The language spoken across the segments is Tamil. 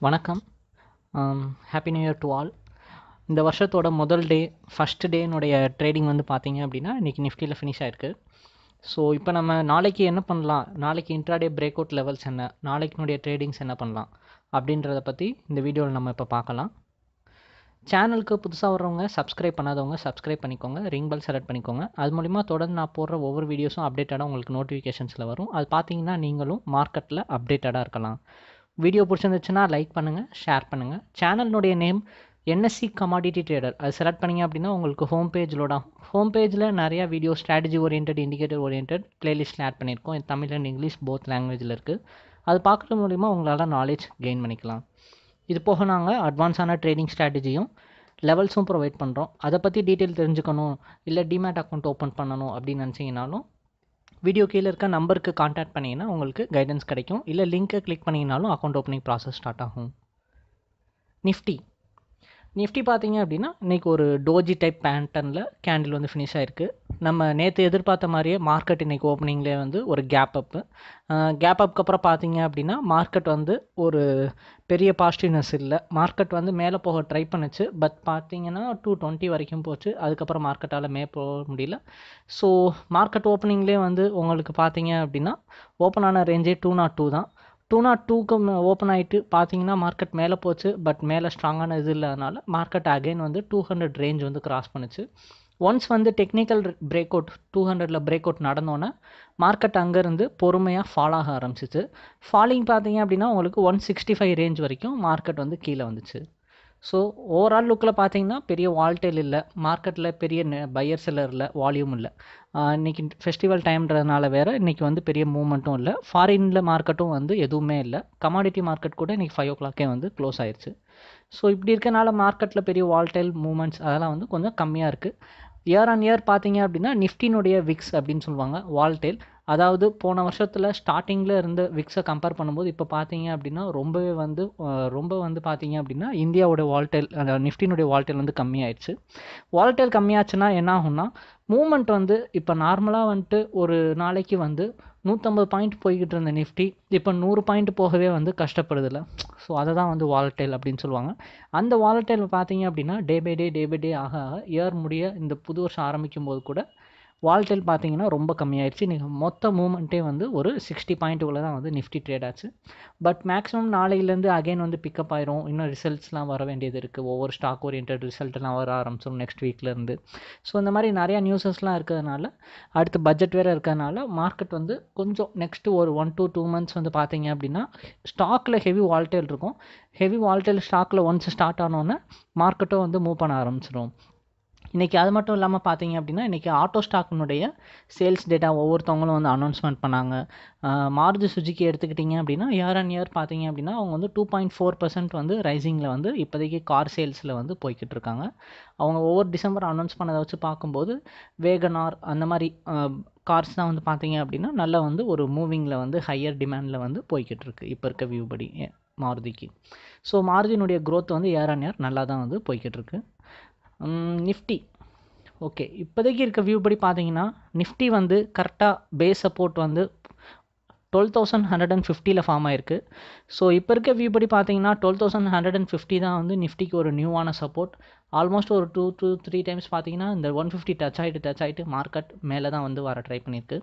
வணக்கம் happy new year to all இந்த வருஷத்தோட முதல் டே ஃபஸ்ட் டேனுடைய ட்ரேடிங் வந்து பார்த்தீங்க அப்படின்னா இன்றைக்கி நிஃப்டியில் ஃபினிஷ் ஆயிருக்கு ஸோ இப்போ நம்ம நாளைக்கு என்ன பண்ணலாம் நாளைக்கு இன்ட்ராடே பிரேக் அவுட் லெவல்ஸ் என்ன நாளைக்கினுடைய ட்ரேடிங்ஸ் என்ன பண்ணலாம் அப்படின்றத பற்றி இந்த வீடியோவில் நம்ம இப்போ பார்க்கலாம் சேனலுக்கு புதுசாக வர்றவங்க சப்ஸ்கிரைப் பண்ணாதவங்க சப்ஸ்கிரைப் பண்ணிக்கோங்க ரிங் பெல் செலக்ட் பண்ணிக்கோங்க அது மூலிமா தொடர்ந்து நான் போடுற ஒவ்வொரு வீடியோஸும் அப்டேட்டடாக உங்களுக்கு நோட்டிஃபிகேஷன்ஸில் வரும் அது பார்த்தீங்கன்னா நீங்களும் மார்க்கெட்டில் அப்டேட்டடாக இருக்கலாம் வீடியோ பிடிச்சிருந்துச்சுன்னா லைக் பண்ணுங்கள் ஷேர் பண்ணுங்கள் சேனலினுடைய நேம் என்எஸ்சி கமாடிட்டி ட்ரேடர் அது செலக்ட் பண்ணிங்க அப்படின்னா உங்களுக்கு ஹோம் பேஜ் லோட் ஆகும் ஹோம் பேஜில் நிறையா video strategy orient indicator orient பிளேலிஸ்ட்டில் ஆட் பண்ணியிருக்கோம் தமிழ் அண்ட் இங்கிலீஷ் போத் லாங்குவேஜில் இருக்குது அது பார்க்குறது மூலிமா உங்களால் நாலேஜ் கெயின் பண்ணிக்கலாம் இது போக நாங்கள் அட்வான்ஸான ட்ரேடிங் ஸ்ட்ராட்டஜியும் லெவல்ஸும் ப்ரொவைட் பண்ணுறோம் அதை பற்றி டீட்டெயில் தெரிஞ்சுக்கணும் இல்லை டிமேட் அக்கௌண்ட் ஓப்பன் பண்ணணும் அப்படின்னு நினச்சிங்கனாலும் வீடியோ கீழே இருக்க நம்பருக்கு காண்டாக்ட் பண்ணிங்கன்னா உங்களுக்கு கைடன்ஸ் கிடைக்கும் இல்லை லிங்க்கை கிளிக் பண்ணிங்கனாலும் அக்கௌண்ட் ஓப்பனிங் ப்ராசஸ் ஸ்டார்ட் ஆகும் நிஃப்டி நிஃப்டி பார்த்தீங்க அப்படின்னா இன்றைக்கி ஒரு டோஜி டைப் பேட்டர்னில் கேண்டில் வந்து ஃபினிஷ் ஆகிருக்கு நம்ம நேற்று எதிர்பார்த்த மாதிரியே மார்க்கெட் இன்றைக்கி ஓப்பனிங்லேயே வந்து ஒரு கேப் அப்பு கேப் அப்புக்கு அப்புறம் பார்த்தீங்க அப்படின்னா மார்க்கெட் வந்து ஒரு பெரிய பாசிட்டிவ்னஸ் இல்லை மார்க்கெட் வந்து மேலே போக ட்ரை பண்ணுச்சு பட் பார்த்தீங்கன்னா டூ டுவெண்ட்டி வரைக்கும் போச்சு அதுக்கப்புறம் மார்க்கெட்டால் மே போக முடியல ஸோ மார்க்கெட் ஓப்பனிங்லேயே வந்து உங்களுக்கு பார்த்தீங்க அப்படின்னா ஓப்பன் ஆன ரேஞ்சே டூ நாட் டூ தான் டூ நாட் டூக்கு ஓப்பன் ஆகிட்டு பார்த்தீங்கன்னா மார்க்கெட் மேலே போச்சு பட் மேலே ஸ்ட்ராங்கான இது இல்லாதனால மார்க்கெட் அகைன் வந்து டூ ஹண்ட்ரட் ரேஞ்ச் வந்து கிராஸ் பண்ணுச்சு ஒன்ஸ் வந்து டெக்னிக்கல் பிரேக் அவுட் டூ ஹண்ட்ரடில் பிரேக் அவுட் நடந்தோன்னே மார்க்கெட் அங்கேருந்து பொறுமையாக ஃபால் ஆக ஆரம்பிச்சிச்சு ஃபாலிங் பார்த்தீங்க அப்படின்னா உங்களுக்கு ஒன் சிக்ஸ்டி ஃபைவ் ரேஞ்ச் வரைக்கும் மார்க்கெட் வந்து கீழே வந்துச்சு ஸோ ஓவரால் லுக்கில் பார்த்தீங்கன்னா பெரிய வால்டேல் இல்லை மார்க்கெட்டில் பெரிய பையர் செல்லர் இல்லை வால்யூம் இல்லை இன்றைக்கி ஃபெஸ்டிவல் டைம்ன்றதுனால வேறு இன்றைக்கி வந்து பெரிய மூவ்மெண்ட்டும் இல்லை ஃபாரினில் மார்க்கெட்டும் வந்து எதுவுமே இல்லை கமாடிட்டி மார்க்கெட் கூட இன்றைக்கி ஃபைவ் ஓ கிளாக்கே வந்து க்ளோஸ் ஆயிடுச்சு ஸோ இப்படி இருக்கனால மார்க்கெட்டில் பெரிய வால்டைல் மூவ்மெண்ட்ஸ் அதெல்லாம் வந்து கொஞ்சம் கம்மியாக இருக்குது இயர் ஆன் இயர் பார்த்தீங்க அப்படின்னா நிஃப்டினுடைய விக்ஸ் அப்படின்னு சொல்லுவாங்க வால்டேல் அதாவது போன வருஷத்தில் ஸ்டார்டிங்கில் இருந்த விக்ஸை கம்பேர் பண்ணும்போது இப்போ பார்த்தீங்க அப்படின்னா ரொம்பவே வந்து ரொம்ப வந்து பார்த்தீங்க அப்படின்னா இந்தியாவோட வால்டேல் அந்த நிஃப்டினுடைய வால்டேல் வந்து கம்மியாயிடுச்சு வால்டேல் கம்மியாச்சுன்னா என்ன ஆகும்னா மூமெண்ட் வந்து இப்போ நார்மலாக வந்துட்டு ஒரு நாளைக்கு வந்து நூற்றம்பது பாயிண்ட் போய்கிட்டு இருந்த நிஃப்டி இப்போ நூறு பாயிண்ட் போகவே வந்து கஷ்டப்படுதில்ல ஸோ அதை தான் வந்து வாலட்டைல் அப்படின்னு சொல்லுவாங்க அந்த வாலட்டைல் பார்த்தீங்க அப்படின்னா day by day day by day ஆக ஆக இயர் முடிய இந்த புது வருஷம் ஆரம்பிக்கும் போது கூட வால்டெல் பார்த்தீங்கன்னா ரொம்ப கம்மியாயிடுச்சு நீங்கள் மொத்த மூமெண்ட்டே வந்து ஒரு சிக்ஸ்டி பாயிண்ட்டுக்குள்ளே தான் வந்து நிஃப்டி ட்ரேட் ஆச்சு பட் மேக்ஸிமம் நாளையிலேருந்து அகைன் வந்து பிக்கப் ஆயிரும் இன்னும் ரிசல்ட்ஸ்லாம் வர வேண்டியது இருக்குது ஒவ்வொரு ஸ்டாக் ஓரியன்ட் ரிசல்ட்லாம் வர ஆரம்பிச்சிடும் நெக்ஸ்ட் வீக்லேருந்து ஸோ இந்த மாதிரி நிறையா நியூஸஸ்லாம் இருக்கிறதுனால அடுத்து பட்ஜெட் வேறு இருக்கிறதுனால மார்க்கெட் வந்து கொஞ்சம் நெக்ஸ்ட்டு ஒரு ஒன் டூ டூ மந்த்ஸ் வந்து பார்த்தீங்க அப்படின்னா ஸ்டாக்கில் ஹெவி வால்டேல் இருக்கும் ஹெவி வால்டேல் ஸ்டாக்கில் ஒன்ஸ் ஸ்டார்ட் ஆனோன்னே மார்க்கெட்டும் வந்து மூவ் பண்ண ஆரம்பிச்சிடும் இன்றைக்கி அது மட்டும் இல்லாமல் பார்த்தீங்க அப்படின்னா இன்றைக்கி ஆட்டோ ஸ்டாக்கினுடைய சேல்ஸ் டேட்டா ஒவ்வொருத்தவங்களும் வந்து அனௌன்ஸ்மெண்ட் பண்ணாங்க மாருதி சுஜிக்கு எடுத்துக்கிட்டிங்க அப்படின்னா இயர் அண்ட் இயர் பார்த்தீங்க அப்படின்னா அவங்க வந்து டூ பாயிண்ட் ஃபோர் பர்சன்ட் வந்து ரைசிங்கில் வந்து இப்போதைக்கு கார் சேல்ஸில் வந்து போய்கிட்டு இருக்காங்க அவங்க ஒவ்வொரு டிசம்பர் அனௌன்ஸ் பண்ணதை வச்சு பார்க்கும்போது வேகனார் அந்த மாதிரி கார்ஸ் தான் வந்து பார்த்தீங்க அப்படின்னா நல்லா வந்து ஒரு மூவிங்கில் வந்து ஹையர் டிமாண்டில் வந்து போய்கிட்டு இருக்கு இப்போ இருக்க வியூ படி மாருதிக்கு ஸோ மாருதியினுடைய க்ரோத் வந்து இயர் அண்ட் இயர் நல்லா தான் வந்து போய்கிட்டு இருக்கு நிஃப்டி ஓகே இப்போதைக்கு இருக்க வியூ படி பார்த்தீங்கன்னா நிஃப்டி வந்து கரெக்டாக பேஸ் சப்போர்ட் வந்து டுவெல் தௌசண்ட் ஹண்ட்ரட் அண்ட் ஃபிஃப்டியில் ஃபார்ம் ஆயிருக்கு ஸோ இப்போ இருக்க வியூ படி பார்த்தீங்கன்னா twelve thousand hundred and fifty தான் வந்து நிஃப்டிக்கு ஒரு நியூவான சப்போர்ட் ஆல்மோஸ்ட் ஒரு டூ டூ த்ரீ டைம்ஸ் பார்த்தீங்கன்னா இந்த ஒன் ஃபிஃப்டி டச் ஆகிட்டு டச் ஆகிட்டு மார்க்கெட் மேலே தான் வந்து வர ட்ரை பண்ணியிருக்கு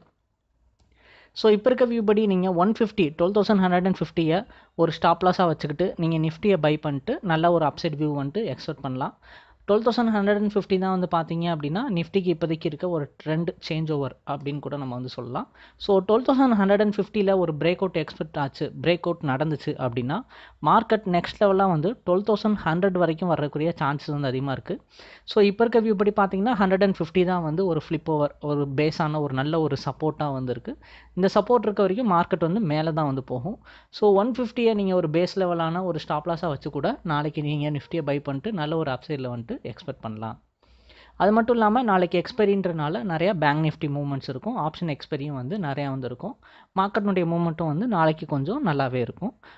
ஸோ இப்போ இருக்க வியூ படி நீங்கள் one fifty twelve thousand hundred and ஃபிஃப்டியை ஒரு ஸ்டாப் லாஸாக வச்சுக்கிட்டு நீங்கள் நிஃப்டியை பை பண்ணிட்டு நல்ல ஒரு அப்சைட் வியூ வந்துட்டு எக்ஸ்பெக்ட் பண்ணலாம் twelve thousand hundred and fifty தான் வந்து பார்த்தீங்க அப்படின்னா நிஃப்டிக்கு இப்போதைக்கு இருக்க ஒரு ட்ரெண்ட் சேஞ்ச் ஓவர் அப்படின்னு கூட நம்ம வந்து சொல்லலாம் so twelve thousand hundred and ஃபிஃப்டியில் ஒரு பிரேக் அவுட் எக்ஸ்பெக்ட் ஆச்சு பிரேக் அவுட் நடந்துச்சு அப்படின்னா மார்க்கெட் நெக்ஸ்ட் லெவலாக வந்து டுவெல் தௌசண்ட் ஹண்ட்ரட் வரைக்கும் வரக்கூடிய சான்சஸ் வந்து அதிகமாக இருக்குது ஸோ இப்போ இருக்க வியூ படி பார்த்தீங்கன்னா ஹண்ட்ரட் அண்ட் ஃபிஃப்டி தான் வந்து ஒரு ஃப்ளிப் ஓவர் ஒரு பேஸான ஒரு நல்ல ஒரு சப்போர்ட்டாக வந்துருக்கு இந்த சப்போர்ட் இருக்க வரைக்கும் மார்க்கெட் வந்து மேலே தான் வந்து போகும் ஸோ ஒன் ஃபிஃப்டியை நீங்கள் ஒரு பேஸ் லெவலான ஒரு ஸ்டாப் லாஸாக வச்சு கூட நாளைக்கு நீங்கள் நிஃப்டியை பை பண்ணிட்டு நல்ல ஒரு அப்சைடில் வந்துட்டு எக்ஸ்பெக்ட் பண்ணலாம் அது மட்டும் இல்லாமல் நாளைக்கு எக்ஸ்பைரின்றனால நிறையா பேங்க் நிஃப்டி மூவ்மெண்ட்ஸ் இருக்கும் ஆப்ஷன் எக்ஸ்பைரியும் வந்து நிறையா வந்து இருக்கும் மார்க்கெட்னுடைய மூவ்மெண்ட்டும் வந்து நாளைக்கு கொஞ்சம் நல்லாவே இருக்கும்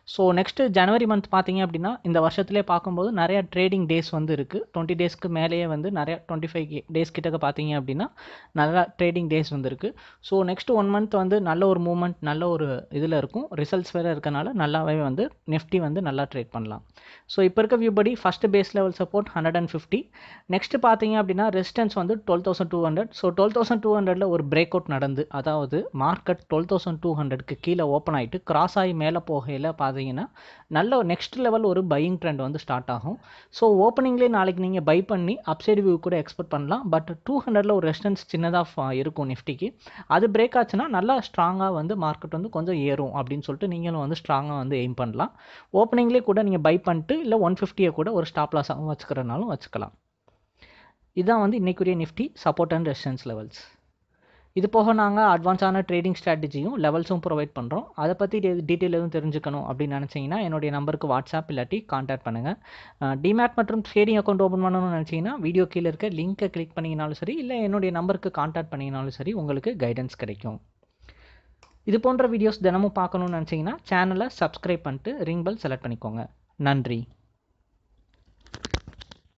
ஸோ நெக்ஸ்ட்டு ஜனவரி மந்த் பார்த்தீங்க அப்படின்னா இந்த வருஷத்துலேயே பார்க்கும்போது நிறையா ட்ரேடிங் டேஸ் வந்து இருக்குது டுவெண்ட்டி டேஸ்க்கு மேலேயே வந்து நிறையா டுவெண்ட்டி ஃபைவ் டேஸ் கிட்டக்க பார்த்தீங்க அப்படின்னா நல்லா ட்ரேடிங் டேஸ் வந்து இருக்குது ஸோ நெக்ஸ்ட் ஒன் மந்த் வந்து நல்ல ஒரு மூமெண்ட் நல்ல ஒரு இதில் இருக்கும் ரிசல்ட்ஸ் வேறு இருக்கனால நல்லாவே வந்து நிஃப்டி வந்து நல்லா ட்ரேட் பண்ணலாம் ஸோ இப்போ இருக்க வியூ படி first base level support hundred and fifty next பார்த்தீங்க அப்படின்னா ரெசிஸ்டன்ஸ் வந்து twelve thousand two hundred so twelve thousand two ஹண்ட்ரடில் ஒரு பிரேக் அவுட் நடந்து அதாவது மார்க்கெட் டுவெல் தௌசண்ட் டூ ஹண்ட்ரட்க்கு கீழே ஓப்பன் ஆகிட்டு கிராஸ் ஆகி மேலே போகையில் பார்த்தீங்கன்னா நல்ல நெக்ஸ்ட் லெவல் ஒரு பையிங் ட்ரெண்ட் வந்து ஸ்டார்ட் ஆகும் ஸோ ஓப்பனிங்லேயே நாளைக்கு நீங்கள் பை பண்ணி அப்சைடு வியூ கூட எக்ஸ்பெக்ட் பண்ணலாம் பட் டூ ஹண்ட்ரடில் ஒரு ரெசிஸ்டன்ஸ் சின்னதாக இருக்கும் நிஃப்டிக்கு அது பிரேக் ஆச்சுன்னா நல்லா ஸ்ட்ராங்காக வந்து மார்க்கெட் வந்து கொஞ்சம் ஏறும் அப்படின்னு சொல்லிட்டு நீங்களும் வந்து ஸ்ட்ராங்காக வந்து எய்ம் பண்ணலாம் ஓப்பனிங்லேயே கூட நீங்கள் பை பண்ணிட்டு இல்லை ஒன் ஃபிஃப்டியை கூட ஒரு ஸ்டாப் லாஸாகவும் வச்சுக்கிறனாலும் வச்சுக்கலாம் இதுதான் வந்து இன்றைக்குரிய Nifty support and resistance levels இது போக நாங்கள் அட்வான்ஸான ட்ரேடிங் ஸ்ட்ராட்டஜியும் லெவல்ஸும் ப்ரொவைட் பண்ணுறோம் அதை பற்றி டீட்டெயில் எதுவும் தெரிஞ்சுக்கணும் அப்படின்னு நினச்சிங்கன்னா என்னுடைய நம்பருக்கு வாட்ஸ்அப் இல்லாட்டி கான்டாக்ட் பண்ணுங்கள் டிமேட் மற்றும் ட்ரேடிங் அக்கௌண்ட் ஓப்பன் பண்ணணும்னு நினச்சிங்கன்னா வீடியோ கீழே இருக்க லிங்க்கை கிளிக் பண்ணிங்கனாலும் சரி இல்லை என்னுடைய நம்பருக்கு கான்டாக்ட் பண்ணிங்கனாலும் சரி உங்களுக்கு கைடன்ஸ் கிடைக்கும் இது போன்ற வீடியோஸ் தினமும் பார்க்கணும்னு நினச்சிங்கன்னா சேனலை சப்ஸ்கிரைப் பண்ணிட்டு ரிங் பெல் செலக்ட் பண்ணிக்கோங்க நன்றி